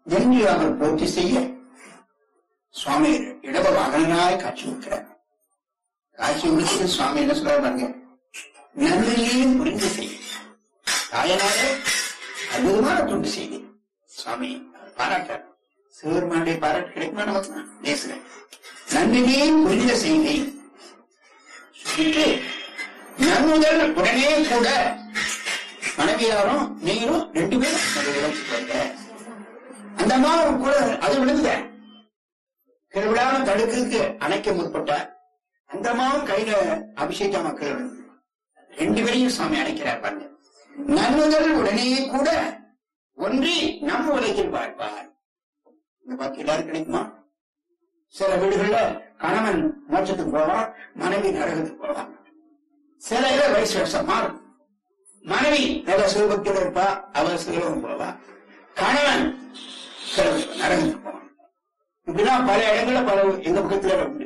என்று அவர் போற்றி செய்ய சுவாமி இடவ வாகனாய் காட்சி கொடுக்கிறார் காட்சி கொடுத்து சுவாமி என்ன சொல்றாரு பாருங்க நன்மையையும் புரிந்து செய்ய தாயனாரே அற்புதமான தொண்டு செய்தி சுவாமி பாராட்டார் சிவருமானுடைய பாராட்டு கிடைக்குமா நமக்கு நான் பேசுறேன் நன்மையையும் புரிந்த செய்தி சொல்லிட்டு நன்முதல் உடனே கூட மனைவியாரும் நீங்களும் ரெண்டு பேரும் அந்த விளக்கு போங்க அந்த அம்மாவும் கூட அது விழுந்த கிளவிடாம தடுக்கிறதுக்கு அணைக்க முற்பட்டார் அந்த அம்மாவும் கையில அபிஷேக மக்கள் விழுந்து ரெண்டு பேரையும் சுவாமி அணைக்கிறார் பாருங்க நன்முதல் உடனே கூட ஒன்றி நம் உலகில் வாழ்வார் இந்த பாக்கி எல்லாரும் கிடைக்குமா சில வீடுகள்ல கணவன் மோட்சத்துக்கு போவான் மனைவி நரகத்துக்கு போவான் சில இதில் வயசு வருஷம் மாறும் மனைவி நல்ல சிவபக்தியோட இருப்பா அவர் சிவம் போவா கணவன் சில நரகத்துக்கு போவான் இப்படிலாம் பல இடங்கள்ல பல எங்க பக்கத்துல உண்டு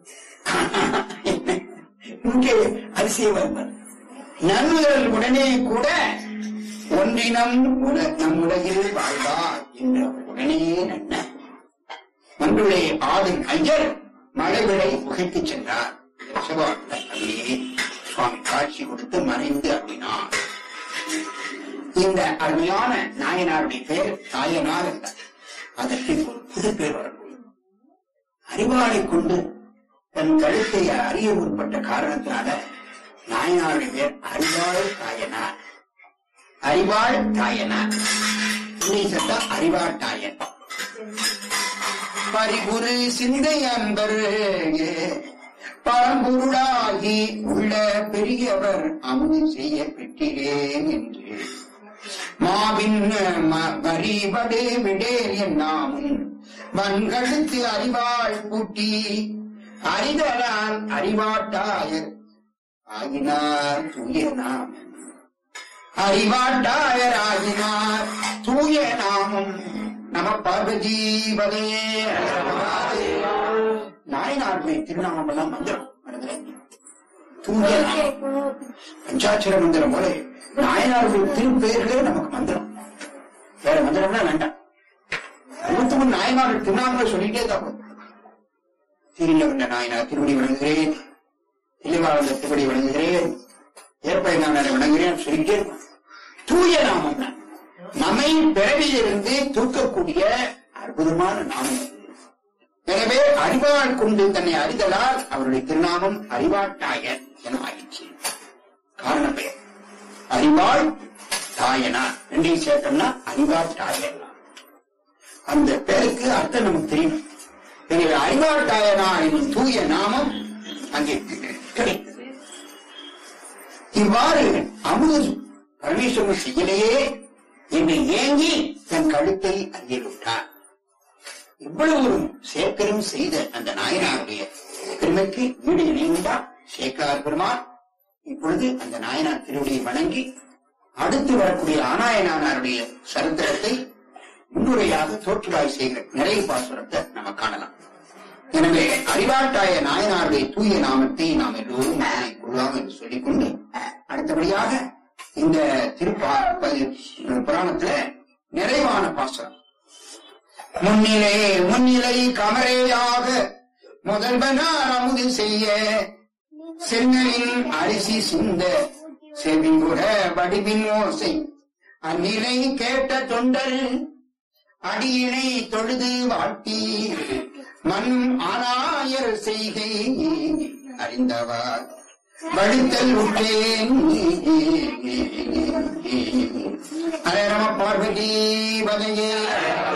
இங்கே அதிசயம் வருவார் நன்மைகள் உடனே கூட ஒன்றினம் கூட நம்முடைய வாழ்வா என்ற உடனே நன்ன மன்றுளே ஆதின் ஐயர் மலைவிடை புகைத்துச் சென்றார் ரிஷபாட்டை அப்படியே சுவாமி காட்சி கொடுத்து மறைந்து அருளினார் இந்த அருமையான நாயனாருடைய பெயர் தாயனார் என்றார் அதற்கு ஒரு புது பேர் வரக்கூடிய அறிவாளை கொண்டு தன் கழுத்தை அறிய முற்பட்ட காரணத்தினால நாயனாருடைய பேர் அறிவாள் தாயனார் அறிவாள் தாயனார் இன்னைக்கு அறிவாள் தாயன் பரிபுரு சிந்தை அன்பர் பரம்பொருளாகி உள்ள பெரியவர் அமுது செய்ய பெற்றேன் என்று மாவின் ம- வரிபடு விடேல் என்னாமும் வன்கழுத்து அறிவாள் பூட்டி அறிதலால் அறிவாட்டாயர் ஆகினார் தூய நாமம் அறிவாட்டாயர் ஆகினார் தூய நாமம் நம பார்வதீபதே நாயனாருடைய திருநாமம் எல்லாம் மந்திரம் மனதில் தூய நாமம் பஞ்சாட்சர மந்திரம் போல நாயனாருடைய திருப்பெயர்களே நமக்கு மந்திரம் வேற மந்திரம்னா வேண்டாம் அறுபத்தி மூணு நாயனாருடைய திருநாமங்களை சொல்லிட்டே தான் போதும். திருநவண்ட நாயனார் திருவடி வணங்குகிறேன் இல்லைவாழ்ந்த திருவடி வணங்குகிறேன் ஏற்பை நாயனாரை வணங்குகிறேன் சொல்லிட்டே இருக்கும் தூய நாமம் தான். நம்மை பிறவியிலிருந்து தூக்கக்கூடிய அற்புதமான நாமம் அது. எனவே அறிவாள் கொண்டு தன்னை அறிதலால் அவருடைய திருநாமம் அறிவாட்டாயர் என ஆயிடுச்சு காரண பெயர் அறிவாள் தாயனார் ரெண்டையும் சேர்த்தோம்னா அறிவாட்டாயர் அந்த பேருக்கு அர்த்தம் நமக்கு தெரியும் எனவே அறிவாட்டாயனா என்னும் தூய நாமம் அங்கே கிடைத்தது இவ்வாறு அமுது பரமேஸ்வரன் செய்யலையே என்னை ஏங்கி தன் கழுத்தை அறியவிட்டார் இவ்வளவு ஒரு சேக்கரும் செய்த அந்த நாயனாருடைய பெருமைக்கு வீடு இணைந்தார் சேக்கார் பெருமாள் இப்பொழுது அந்த நாயனார் திருவடியை வணங்கி அடுத்து வரக்கூடிய ஆனாயனாருடைய சரித்திரத்தை முன்னுரையாக தோற்றுவாய் செய்கிற நிறைவு பாசுரத்தை நம்ம காணலாம் எனவே அறிவாட்டாய நாயனாருடைய தூய நாமத்தை நாம் எல்லோரும் மனதில் கொள்ளலாம் என்று சொல்லிக்கொண்டு அடுத்தபடியாக இந்த திருப்பா ப- புராணத்துல நிறைவான பாசுரம் முன்னிலை முன்னிலை கமரேயாக முதல்வனார் அமுது செய்ய சென்னலின் அரிசி சிந்த செவிங்குற வடிவின் ஓசை அந்நிலை கேட்ட தொண்டர் அடியினை தொழுது வாழ்த்தி மண் ஆனாயர் செய்கை அறிந்தவர் வடித்தல் உற்றேன் ஹரே நம பார்வதி பதையே